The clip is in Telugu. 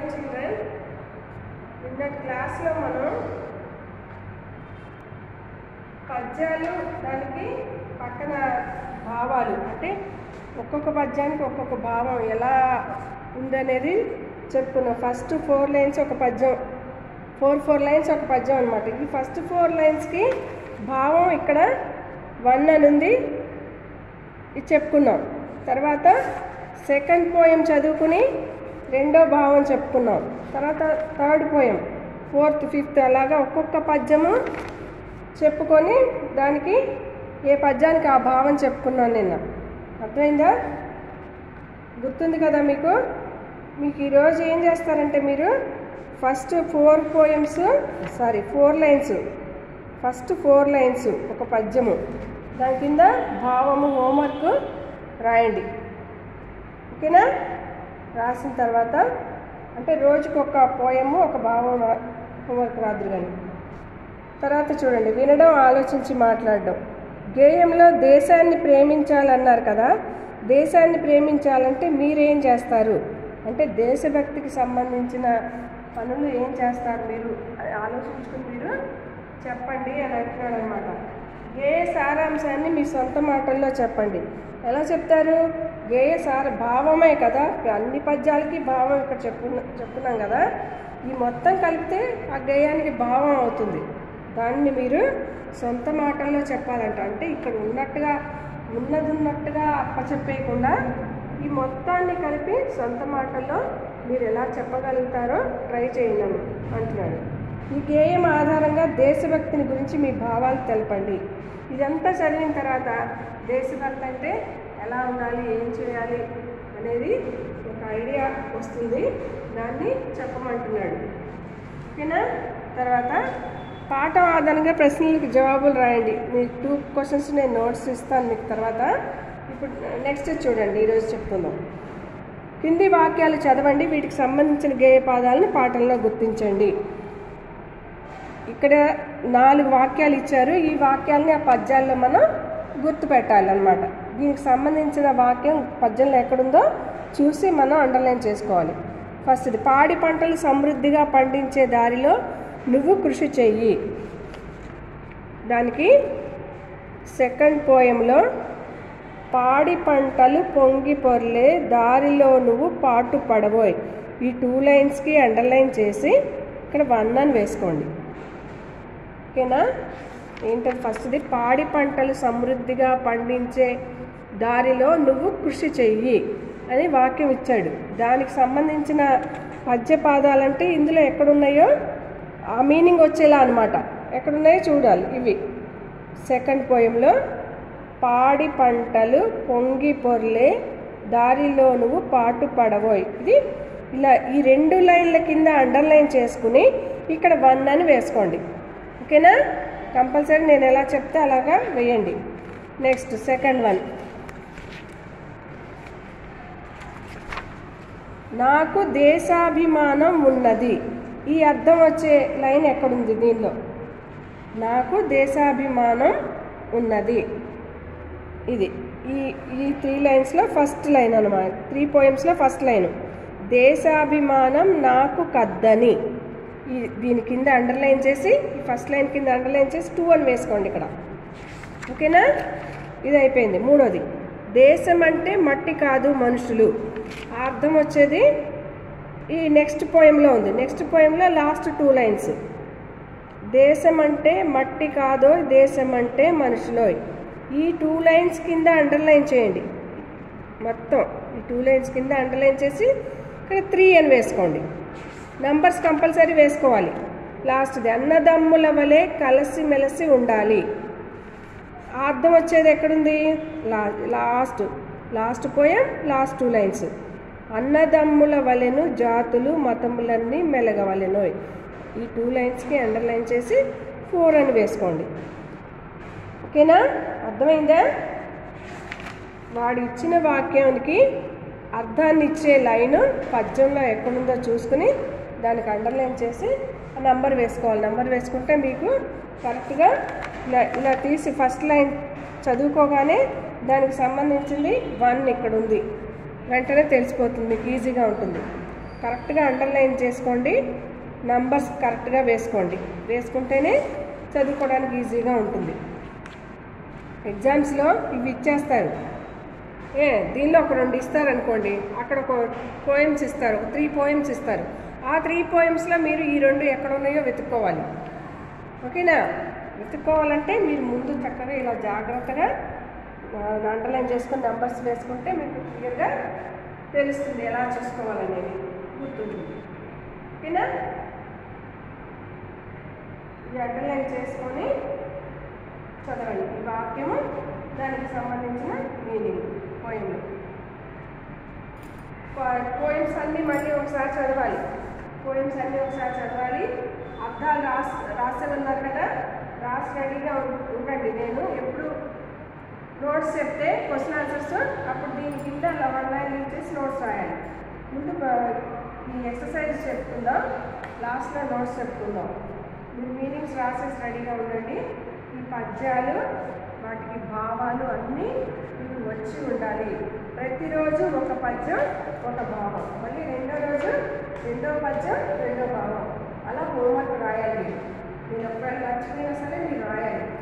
మార్నింగ్ చిల్డ్రన్ నిన్నటి క్లాస్లో మనం పద్యాలు దానికి పక్కన భావాలు అంటే ఒక్కొక్క పద్యానికి ఒక్కొక్క భావం ఎలా ఉందనేది చెప్పుకున్నాం ఫస్ట్ ఫోర్ లైన్స్ ఒక పద్యం ఫోర్ ఫోర్ లైన్స్ ఒక పద్యం అనమాట ఈ ఫస్ట్ ఫోర్ లైన్స్కి భావం ఇక్కడ వన్ అని ఉంది ఇది చెప్పుకున్నాం తర్వాత సెకండ్ పోయం చదువుకుని రెండో భావం చెప్పుకున్నాం తర్వాత థర్డ్ పోయం ఫోర్త్ ఫిఫ్త్ అలాగా ఒక్కొక్క పద్యము చెప్పుకొని దానికి ఏ పద్యానికి ఆ భావం చెప్పుకున్నాను నిన్న అర్థమైందా గుర్తుంది కదా మీకు మీకు ఈరోజు ఏం చేస్తారంటే మీరు first four poems sorry four lines first four lines ఒక పద్యము దాని కింద భావము హోంవర్క్ రాయండి ఓకేనా రాసిన తర్వాత అంటే రోజుకి ఒక పోయము ఒక భావం రా- హోంవర్క్ రాదురు కానీ తర్వాత చూడండి వినడం ఆలోచించి మాట్లాడడం గేయంలో దేశాన్ని ప్రేమించాలన్నారు కదా దేశాన్ని ప్రేమించాలంటే మీరేం చేస్తారు అంటే దేశభక్తికి సంబంధించిన పనులు ఏం చేస్తారు మీరు అని ఆలోచించుకుని మీరు చెప్పండి అని అంటున్నాడు అనమాట గేయ సారాంశాన్ని మీ సొంత మాటల్లో చెప్పండి ఎలా చెప్తారు గేయ సార భావమే కదా అన్ని పద్యాలకి భావం ఇక్కడ చెప్పు చెప్పున్నాం కదా ఈ మొత్తం కలిపితే ఆ గేయానికి భావం అవుతుంది దాన్ని మీరు సొంత మాటల్లో చెప్పాలంట అంటే ఇక్కడ ఉన్నట్టుగా ఉన్నది ఉన్నట్టుగా అప్పచెప్పేయకుండా ఈ మొత్తాన్ని కలిపి సొంత మాటల్లో మీరు ఎలా చెప్పగలుగుతారో ట్రై చేయండి అంటున్నాడు ఈ గేయం ఆధారంగా దేశభక్తిని గురించి మీ భావాలు తెలపండి ఇదంతా చదివిన తర్వాత దేశభక్తి అంటే ఎలా ఉండాలి ఏం చేయాలి అనేది ఒక ఐడియా వస్తుంది దాన్ని చెప్పమంటున్నాడు ఓకేనా తర్వాత పాఠం ఆధారంగా ప్రశ్నలకు జవాబులు రాయండి మీ టూ క్వశ్చన్స్ నేను నోట్స్ ఇస్తాను మీకు తర్వాత ఇప్పుడు నెక్స్ట్ చూడండి ఈరోజు చెప్తున్నాం కింది వాక్యాలు చదవండి వీటికి సంబంధించిన గేయ పాదాలను పాఠంలో గుర్తించండి ఇక్కడ నాలుగు వాక్యాలు ఇచ్చారు ఈ వాక్యాలని ఆ పద్యాల్లో మనం గుర్తు పెట్టాలన్నమాట దీనికి సంబంధించిన వాక్యం పద్యంలో ఎక్కడుందో చూసి మనం అండర్లైన్ చేసుకోవాలి ఫస్ట్ ఇది పాడి పంటలు సమృద్ధిగా పండించే దారిలో నువ్వు కృషి చెయ్యి దానికి సెకండ్ పోయంలో పాడి పంటలు పొంగి పొర్లే దారిలో నువ్వు పాటు పడబోయ్ ఈ టూ లైన్స్కి అండర్లైన్ చేసి ఇక్కడ వన్ అని వేసుకోండి ఓకేనా ఏంటంటే ఫస్ట్ది పాడి పంటలు సమృద్ధిగా పండించే దారిలో నువ్వు కృషి చెయ్యి అని వాక్యం ఇచ్చాడు దానికి సంబంధించిన పద్యపాదాలంటే ఇందులో ఎక్కడున్నాయో ఆ మీనింగ్ వచ్చేలా అనమాట ఎక్కడున్నాయో చూడాలి ఇవి సెకండ్ పోయంలో పాడి పంటలు పొంగి పొర్లే దారిలో నువ్వు పాటు పడబోయ్ ఇది ఇలా ఈ రెండు లైన్ల కింద అండర్లైన్ చేసుకుని ఇక్కడ వన్ అని వేసుకోండి ఓకేనా కంపల్సరీ నేను ఎలా చెప్తే అలాగా వేయండి నెక్స్ట్ సెకండ్ వన్ నాకు దేశాభిమానం ఉన్నది ఈ అర్థం వచ్చే లైన్ ఎక్కడుంది దీనిలో నాకు దేశాభిమానం ఉన్నది ఇది ఈ ఈ త్రీ లైన్స్లో ఫస్ట్ లైన్ అనమాట త్రీ పోయమ్స్లో ఫస్ట్ లైన్ దేశాభిమానం నాకు కద్దని ఈ దీని కింద అండర్లైన్ చేసి ఈ ఫస్ట్ లైన్ కింద అండర్లైన్ చేసి టూ అని వేసుకోండి ఇక్కడ ఓకేనా ఇది అయిపోయింది మూడోది దేశం అంటే మట్టి కాదు మనుషులు ఆ అర్థం వచ్చేది ఈ నెక్స్ట్ పోయంలో ఉంది నెక్స్ట్ పోయంలో లాస్ట్ టూ లైన్స్ దేశం అంటే మట్టి కాదో దేశం అంటే మనుషులోయ్ ఈ టూ లైన్స్ కింద అండర్లైన్ చేయండి మొత్తం ఈ టూ లైన్స్ కింద అండర్లైన్ చేసి ఇక్కడ త్రీ అని వేసుకోండి నంబర్స్ కంపల్సరీ వేసుకోవాలి లాస్ట్ది అన్నదమ్ముల వలె కలిసి మెలిసి ఉండాలి ఆ అర్థం వచ్చేది ఎక్కడుంది లా last last poem last two lines అన్నదమ్ముల వలెను జాతులు మతములన్నీ మెలగవలెను ఈ టూ లైన్స్కి అండర్లైన్ చేసి ఫోర్ అని వేసుకోండి ఓకేనా అర్థమైందా వాడు ఇచ్చిన వాక్యానికి అర్థాన్ని ఇచ్చే లైన్ పద్యంలో ఎక్కడుందో చూసుకుని దానికి అండర్లైన్ చేసి ఆ నంబర్ వేసుకోవాలి నంబర్ వేసుకుంటే మీకు కరెక్ట్గా ఇలా ఇలా తీసి ఫస్ట్ లైన్ చదువుకోగానే దానికి సంబంధించింది వన్ ఇక్కడ ఉంది వెంటనే తెలిసిపోతుంది మీకు ఈజీగా ఉంటుంది కరెక్ట్గా అండర్లైన్ చేసుకోండి నంబర్స్ కరెక్ట్గా వేసుకోండి వేసుకుంటేనే చదువుకోవడానికి ఈజీగా ఉంటుంది ఎగ్జామ్స్లో ఇవి ఇచ్చేస్తారు ఏ దీనిలో ఒక రెండు ఇస్తారు అనుకోండి అక్కడ ఒక పోయమ్స్ ఇస్తారు ఒక త్రీ పోయమ్స్ ఇస్తారు ఆ త్రీ పోయమ్స్లో మీరు ఈ రెండు ఎక్కడ ఉన్నాయో వెతుక్కోవాలి ఓకేనా వెతుక్కోవాలంటే మీరు ముందు చక్కగా ఇలా జాగ్రత్తగా అండర్లైన్ చేసుకుని నెంబర్స్ వేసుకుంటే మీకు క్లియర్గా తెలుస్తుంది ఎలా చూసుకోవాలనేది గుర్తుంటుంది ఓకేనా ఇది అండర్లైన్ చేసుకొని చదవండి ఈ వాక్యము దానికి సంబంధించిన మీనింగ్ పోయింది పోయిమ్స్ అన్నీ మళ్ళీ ఒకసారి చదవాలి పోయిమ్స్ అన్నీ ఒకసారి చదవాలి అర్థాలు రాస్ రాసి ఉన్నారు కదా రాసి రెడీగా ఉం- ఉండండి నేను ఎప్పుడు నోట్స్ చెప్తే క్వశ్చన్ ఆన్సర్స్ అప్పుడు దీని కింద వన్ లైన్ ఇచ్చేసి నోట్స్ రాయాలి ముందు ప- ఈ ఎక్సర్సైజ్ చెప్తుందాం లాస్ట్లో నోట్స్ చెప్తుందాం మీరు మీనింగ్స్ రాసేసి రెడీగా ఉండండి ఈ పద్యాలు వాటికి భావాలు అన్నీ మీకు వచ్చి ఉండాలి ప్రతిరోజు ఒక పద్యం ఒక భావం మళ్ళీ రెండో రోజు రెండో పద్యం రెండో భావం అలా హోంవర్క్ రాయాలి మీరు ఒకవేళ మర్చిపోయినా సరే మీరు రాయాలి